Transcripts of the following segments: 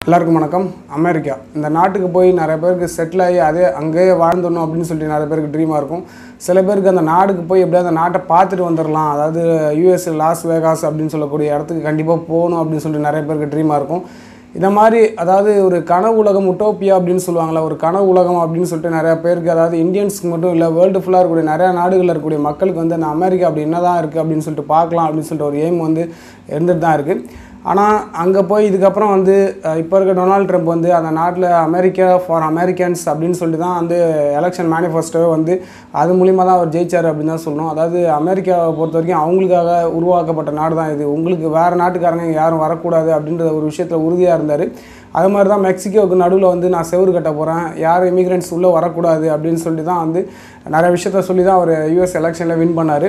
எல்லாருக்கும் வணக்கம் அமெரிக்கா இந்த நாட்டுக்கு போய் நிறைய பேருக்கு செட்டில் ஆகி அதே அங்கேயே வாழ்ந்துடணும் அப்படின்னு சொல்லிட்டு நிறைய பேருக்கு ட்ரீமாக இருக்கும் சில பேருக்கு அந்த நாடுக்கு போய் எப்படியாவது அந்த நாட்டை பார்த்துட்டு வந்துடலாம் அதாவது யூஎஸ் லாஸ் வேகாஸ் அப்படின்னு சொல்லக்கூடிய இடத்துக்கு கண்டிப்பாக போகணும் அப்படின்னு சொல்லிட்டு நிறைய பேருக்கு ட்ரீமாக இருக்கும் இந்த மாதிரி அதாவது ஒரு கனவு உலகம் உட்டோப்பியா அப்படின்னு சொல்லுவாங்களா ஒரு கனவு உலகம் அப்படின்னு சொல்லிட்டு நிறைய பேருக்கு அதாவது இந்தியன்ஸ்க்கு மட்டும் இல்லை வேர்ல்டு ஃபுல்லாக இருக்கக்கூடிய நிறையா நாடுகளில் இருக்கக்கூடிய மக்களுக்கு வந்து அந்த அமெரிக்கா அப்படி என்ன தான் இருக்குது அப்படின்னு சொல்லிட்டு பார்க்கலாம் அப்படின்னு சொல்லிட்டு ஒரு எய்ம் வந்து இருந்துட்டு தான் இருக்குது ஆனால் அங்கே போய் இதுக்கப்புறம் வந்து அஹ், இப்போ இருக்க டொனால்ட் ட்ரம்ப் வந்து அந்த நாட்டில் அமெரிக்கா ஃபார் அமெரிக்கன்ஸ் அப்படின்னு சொல்லிட்டு தான் வந்து எலெக்ஷன் மேனிஃபெஸ்டோவே வந்து அது மூலிமா தான் அவர் ஜெயிச்சார் அப்படின்னு தான் சொல்லணும் அதாவது அமெரிக்காவை பொறுத்த வரைக்கும் அவங்களுக்காக உருவாக்கப்பட்ட நாடு தான் இது உங்களுக்கு வேறு நாட்டுக்காரங்க இங்க யாரும் வரக்கூடாது அப்படின்ற ஒரு விஷயத்தில் உறுதியாக இருந்தார் அது மாதிரி தான் மெக்சிகோவுக்கு நடுவில் வந்து நான் செவுறு கட்ட போகிறேன் யார் இமிகிரண்ட்ஸ் உள்ளே வரக்கூடாது அப்படின்னு சொல்லிட்டு தான் வந்து நிறைய விஷயத்த சொல்லி தான் அவர் யூஎஸ் எலெக்ஷனில் வின் பண்ணார்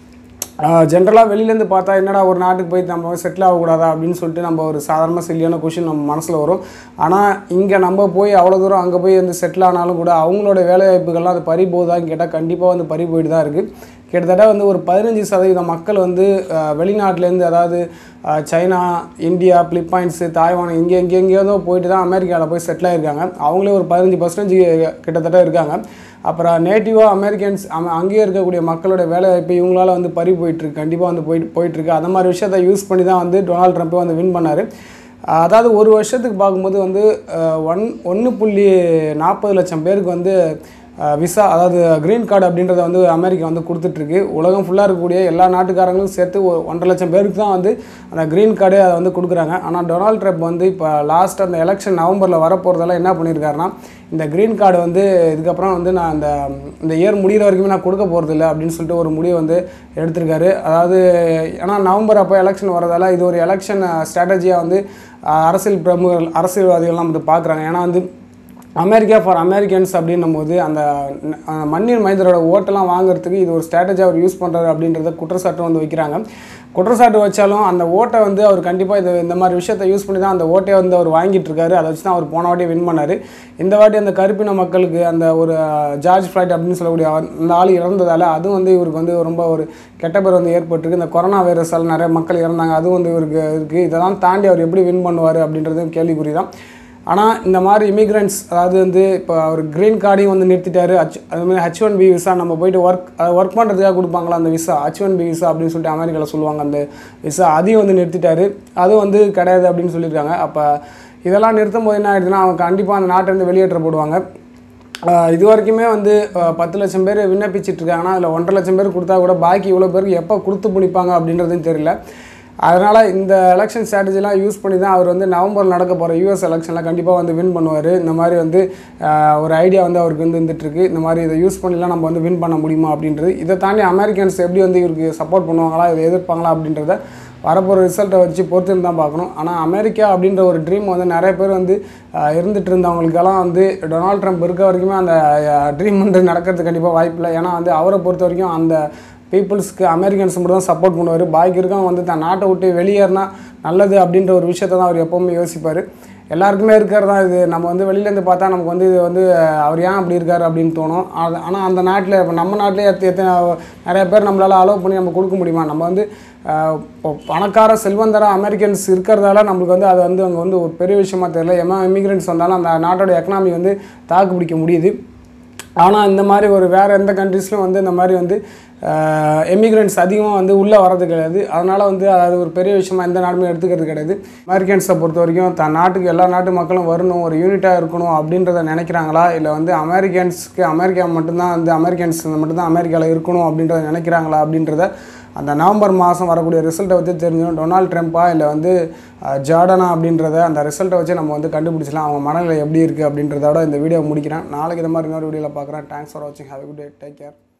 ஜென்ரலாக வெளியிலேருந்து பார்த்தா என்னடா ஒரு நாட்டுக்கு போய் நம்ம செட்டில் ஆகக்கூடாதா அப்படின்னு சொல்லிட்டு நம்ம ஒரு சாதாரண சில்லியான கொஷின் நம்ம மனசில் வரும் ஆனால் இங்கே நம்ம போய் அவ்வளோ தூரம் அங்கே போய் வந்து செட்டில் ஆனாலும் கூட அவங்களோட வேலை வாய்ப்புகள்லாம் அது பறி போகுதான்னு கேட்டால் கண்டிப்பாக வந்து பறி போயிட்டு தான் இருக்குது கிட்டத்தட்ட வந்து ஒரு பதினஞ்சு சதவீத மக்கள் வந்து அஹ், வெளிநாட்டிலேருந்து அதாவது அஹ், சைனா இந்தியா பிலிப்பைன்ஸு தாய்வான் இங்கே இங்கே எங்கேயோ போயிட்டு தான் அமெரிக்காவில் போய் செட்டில் ஆயிருக்காங்க அவங்களே ஒரு பதினஞ்சு பர்சன்டேஜ் கிட்டத்தட்ட இருக்காங்க அப்புறம் நேட்டிவாக அமெரிக்கன்ஸ் அம அங்கேயே இருக்கக்கூடிய மக்களோட வேலை வாய்ப்பு இவங்களால வந்து பறி போயிட்டுருக்கு கண்டிப்பாக வந்து போயிட்டு போயிட்டுருக்கு அந்த மாதிரி விஷயத்தை யூஸ் பண்ணி தான் வந்து டொனால்ட் ட்ரம்ப்பே வந்து வின் பண்ணார் அதாவது ஒரு வருஷத்துக்கு பார்க்கும்போது வந்து ஒன் ஒன்று புள்ளி நாற்பது லட்சம் பேருக்கு வந்து விசா அதாவது க்ரீன் கார்டு அப்படின்றத வந்து அமெரிக்கா வந்து கொடுத்துட்ருக்கு உலகம் ஃபுல்லாக இருக்கக்கூடிய எல்லா நாட்டுக்காரங்களும் சேர்த்து ஒரு ஒன்றரை லட்சம் பேருக்கு தான் வந்து அந்த க்ரீன் கார்டே அதை வந்து கொடுக்குறாங்க ஆனால் டொனால்ட் ட்ரம்ப் வந்து இப்போ லாஸ்ட் அந்த எலெக்ஷன் நவம்பரில் வரப்போகிறதெல்லாம் என்ன பண்ணியிருக்காருன்னா இந்த க்ரீன் கார்டு வந்து இதுக்கப்புறம் வந்து நான் இந்த இந்த இயர் முடிகிற வரைக்குமே நான் கொடுக்க போகிறதில்ல அப்படின்னு சொல்லிட்டு ஒரு முடிவை வந்து எடுத்திருக்காரு அதாவது ஏன்னா நவம்பர் அப்போ எலெக்ஷன் வரதால இது ஒரு எலெக்ஷன் ஸ்ட்ராட்டஜியாக வந்து அஹ், அரசியல் பிரமுகர்கள் அரசியல்வாதிகள்லாம் வந்து பார்க்குறாங்க ஏன்னா வந்து அமெரிக்கா ஃபார் அமெரிக்கன்ஸ் அப்படின்னும் போது அந்த ந- அந்த மண்ணின் மைந்தரோட ஓட்டெல்லாம் வாங்குறதுக்கு இது ஒரு ஸ்ட்ராட்டஜி அவர் யூஸ் பண்ணுறாரு அப்படின்றத குற்றச்சாட்டு வந்து வைக்கிறாங்க குற்றச்சாட்டு வச்சாலும் அந்த ஓட்டை வந்து அவர் கண்டிப்பாக இது இந்த மாதிரி விஷயத்தை யூஸ் பண்ணி தான் அந்த ஓட்டையை வந்து அவர் வாங்கிட்டு இருக்காரு அதை வச்சு தான் அவர் போன வாட்டி வின் பண்ணார் இந்த வாட்டி அந்த கருப்பின மக்களுக்கு அந்த ஒரு அஹ், ஜார்ஜ் ஃப்ளைட் அப்படின்னு சொல்லக்கூடிய அவர்- அந்த ஆள் இறந்ததால் அதுவும் வந்து இவருக்கு வந்து ரொம்ப ஒரு கெட்ட பேர் வந்து ஏற்பட்டிருக்கு இந்த கொரோனா வைரஸால் நிறைய மக்கள் இறந்தாங்க அதுவும் வந்து இவருக்கு இருக்குது இதெல்லாம் தாண்டி அவர் எப்படி வின் பண்ணுவார் அப்படின்றது கேள்விக்குறி தான் ஆனால் இந்த மாதிரி இமிக்ரெண்ட்ஸ் அதாவது வந்து இப்போ அவர் க்ரீன் கார்டையும் வந்து நிறுத்திட்டாரு ஹச் அது மாதிரி ஹச் ஒன் பி விசா நம்ம போயிட்டு ஒர்க் ஒர்க் பண்ணுறதுக்காக கொடுப்பாங்களா அந்த visa H one B visa அப்படின்னு சொல்லிட்டு அமெரிக்காவில் சொல்லுவாங்க அந்த விசா அதையும் வந்து நிறுத்திட்டாரு அதுவும் வந்து கிடையாது அப்படின்னு சொல்லியிருக்காங்க அப்போ இதெல்லாம் நிறுத்தும் போது என்ன ஆயிடுதுன்னா அவங்க கண்டிப்பாக அந்த நாட்டிலேருந்து வெளியேற்றப்படுவாங்க ஆஹ் இது வரைக்குமே வந்து ஆஹ் பத்து லட்சம் பேர் விண்ணப்பிச்சிட்டு இருக்காங்கன்னா அதில் ஒன்றரை லட்சம் பேர் கொடுத்தா கூட பாக்கி இவ்வளோ பேருக்கு எப்போ கொடுத்து முடிப்பாங்க அப்படின்றதும் தெரியல அதனால் இந்த எலெக்ஷன் ஸ்ட்ராட்டஜிலாம் யூஸ் பண்ணி தான் அவர் வந்து நவம்பர் நடக்க போகிற யூஎஸ் எலெக்ஷனில் கண்டிப்பாக வந்து வின் பண்ணுவார் இந்த மாதிரி வந்து ஆஹ் ஒரு ஐடியா வந்து அவருக்கு வந்து இருந்துகிட்ருக்கு இந்த மாதிரி இதை யூஸ் பண்ணிலாம் நம்ம வந்து வின் பண்ண முடியுமா அப்படின்றது இதை தாண்டி அமெரிக்கன்ஸ் எப்படி வந்து இவருக்கு சப்போர்ட் பண்ணுவாங்களா இதை எதிர்ப்பாங்களா அப்படின்றத வரப்போகிற ரிசல்ட்டை வச்சு பொறுத்து தான் பார்க்கணும் ஆனால் அமெரிக்கா அப்படின்ற ஒரு ட்ரீம் வந்து நிறைய பேர் வந்து ஆஹ், இருந்துட்டு இருந்தவங்களுக்கெல்லாம் வந்து டொனால்ட் ட்ரம்ப் இருக்க வரைக்குமே அந்த ட்ரீம் வந்து நடக்கிறதுக்கு கண்டிப்பாக வாய்ப்பில்லை ஏன்னா வந்து அவரை பொறுத்த வரைக்கும் அந்த பீப்புள்ஸ்க்கு அமெரிக்கன்ஸ் மட்டும் தான் சப்போர்ட் பண்ணுவார் பாக்கி இருக்கவங்க வந்து தன் நாட்டை விட்டு வெளியேறினா நல்லது அப்படின்ற ஒரு விஷயத்தை தான் அவர் எப்போவுமே யோசிப்பார் எல்லாருக்குமே இருக்கிறது தான் இது நம்ம வந்து வெளியிலேருந்து பார்த்தா நமக்கு வந்து இது வந்து அஹ், அவர் ஏன் அப்படி இருக்கார் அப்படின்னு தோணும் அது ஆனால் அந்த நாட்டில் இப்போ நம்ம நாட்டிலே எத்த எத்தனை நிறைய பேர் நம்மளால் அலோவ் பண்ணி நம்ம கொடுக்க முடியுமா நம்ம வந்து அஹ், இப்போ பணக்கார செல்வந்தர அமெரிக்கன்ஸ் இருக்கிறதால நம்மளுக்கு வந்து அது வந்து அங்கே வந்து ஒரு பெரிய விஷயமா தெரியல எம்மா இமிகிரண்ட்ஸ் வந்தாலும் அந்த நாட்டோட எக்கனாமி வந்து தாக்கு பிடிக்க முடியுது ஆனால் இந்த மாதிரி ஒரு வேறு எந்த கண்ட்ரீஸ்லையும் வந்து இந்த மாதிரி வந்து எமிக்ரெண்ட்ஸ் அதிகமாக வந்து உள்ளே வர்றது கிடையாது அதனால் வந்து அது ஒரு பெரிய விஷயமா எந்த நாடுமே எடுத்துக்கிறது கிடையாது அமெரிக்கன்ஸை பொறுத்த வரைக்கும் தன் நாட்டுக்கு எல்லா நாட்டு மக்களும் வரணும் ஒரு யூனிட்டாக இருக்கணும் அப்படின்றத நினைக்கிறாங்களா இல்லை வந்து அமெரிக்கன்ஸ்க்கு அமெரிக்கா மட்டும்தான் வந்து அமெரிக்கன்ஸ் மட்டும்தான் அமெரிக்காவில் இருக்கணும் அப்படின்றத நினைக்கிறாங்களா அப்படின்றத அந்த நவம்பர் மாதம் வரக்கூடிய ரிசல்ட்டை வச்சு தெரிஞ்சிடும் டொனால்ட் ட்ரம்ப்பா இல்லை வந்து அஹ், ஜார்டனா அப்படின்றத அந்த ரிசல்ட்டை வச்சு நம்ம வந்து கண்டுபிடிச்சலாம் அவங்க மனநிலை எப்படி இருக்குது அப்படின்றதோட இந்த வீடியோ முடிக்கிறேன் நாளைக்கு இந்த மாதிரி இன்னொரு வீடியோவில் பார்க்குறேன் தேங்க்ஸ் ஃபார் வாட்சிங் have good day take care